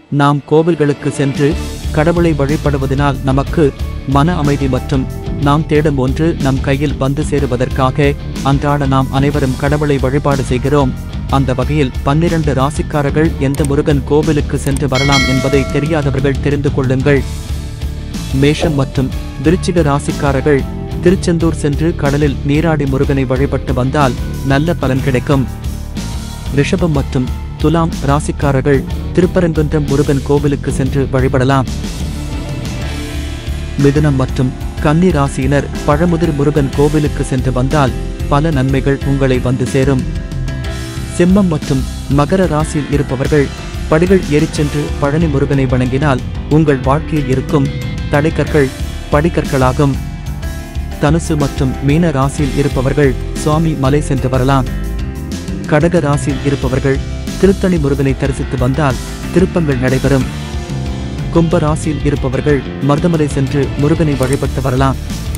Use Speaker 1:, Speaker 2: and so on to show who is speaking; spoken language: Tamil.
Speaker 1: நாம் கோவில்களுக்கு சென்று கடவுளை வழிபடுவதனால் நமக்கு மன அமைதி மற்றும் நாம் தேடும் ஒன்று நம் கையில் வந்து சேருவதற்காக அன்றாட நாம் அனைவரும் கடவுளை வழிபாடு செய்கிறோம் அந்த வகையில் பன்னிரண்டு ராசிக்காரர்கள் எந்த முருகன் கோவிலுக்கு சென்று வரலாம் என்பதை தெரியாதவர்கள் தெரிந்து கொள்ளுங்கள் மேஷம் மற்றும் விருச்சிக ராசிக்காரர்கள் திருச்செந்தூர் சென்று கடலில் நீராடி முருகனை வழிபட்டு வந்தால் நல்ல பலன் கிடைக்கும் ரிஷபம் மற்றும் துலாம் ராசிக்காரர்கள் திருப்பரங்குன்றம் முருகன் கோவிலுக்கு சென்று வழிபடலாம் மிதுனம் மற்றும் கன்னி ராசியினர் பழமுதிர் முருகன் கோவிலுக்கு சென்று வந்தால் பல நன்மைகள் உங்களை வந்து சேரும் சிம்மம் மற்றும் மகர ராசியில் இருப்பவர்கள் படிகள் ஏறிச் சென்று பழனி முருகனை வணங்கினால் உங்கள் வாழ்க்கையில் இருக்கும் தடைக்கற்கள் படிக்கற்களாகும் தனுசு மற்றும் மீன ராசியில் இருப்பவர்கள் சுவாமி மலை சென்று வரலாம் கடக ராசியில் இருப்பவர்கள் திருத்தணி முருகனை தரிசித்து வந்தால் திருப்பங்கள் நடைபெறும் கும்ப ராசியில் இருப்பவர்கள் மருதமலை சென்று முருகனை வழிபட்டு வரலாம்